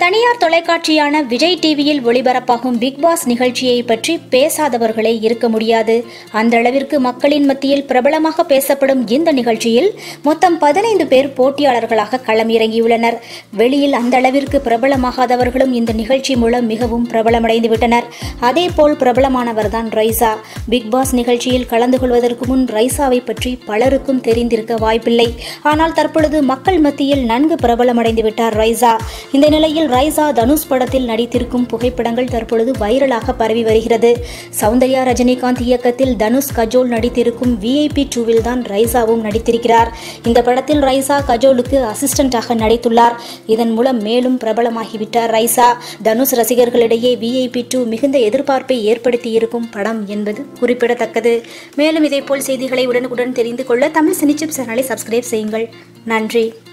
தனியார் தொலைக்காட்சியான விஜய் டிவியில் ஒளிபரப்பாகும் பிக் பாஸ் நிகழ்ச்சியை பற்றி பேசாதவர்களே இருக்க முடியாது அந்த அளவிற்கு மக்களின் மத்தியில் பிரபலமாக பேசப்படும் இந்த நிகழ்ச்சியில் மொத்தம் பதினைந்து பேர் போட்டியாளர்களாக களமிறங்கியுள்ளனர் வெளியில் அந்த அளவிற்கு பிரபலமாகாதவர்களும் இந்த நிகழ்ச்சி மூலம் மிகவும் பிரபலமடைந்து விட்டனர் அதேபோல் பிரபலமானவர்தான் ரைசா பிக் பாஸ் நிகழ்ச்சியில் கலந்து கொள்வதற்கு முன் ரைசாவை பற்றி பலருக்கும் தெரிந்திருக்க வாய்ப்பில்லை ஆனால் தற்பொழுது மக்கள் மத்தியில் நன்கு பிரபலமடைந்து விட்டார் ரைசா இந்த நிலையில் ரைசா தனுஷ் படத்தில் நடித்திருக்கும் புகைப்படங்கள் தற்பொழுது வைரலாக பரவி வருகிறது சௌந்தர்யா ரஜினிகாந்த் இயக்கத்தில் தனுஷ் கஜோல் நடித்திருக்கும் விஐபி டூவில் தான் ரைசாவும் நடித்திருக்கிறார் இந்த படத்தில் ரைசா கஜோலுக்கு அசிஸ்டண்டாக நடித்துள்ளார் இதன் மூலம் மேலும் பிரபலமாகிவிட்டார் ரைசா தனுஷ் ரசிகர்களிடையே விஐபி டூ மிகுந்த எதிர்பார்ப்பை ஏற்படுத்தியிருக்கும் படம் என்பது குறிப்பிடத்தக்கது மேலும் இதேபோல் செய்திகளை உடனுக்குடன் தெரிந்து கொள்ள தமிழ் சினிச்சிப் சேனலை சப்ஸ்கிரைப் செய்யுங்கள் நன்றி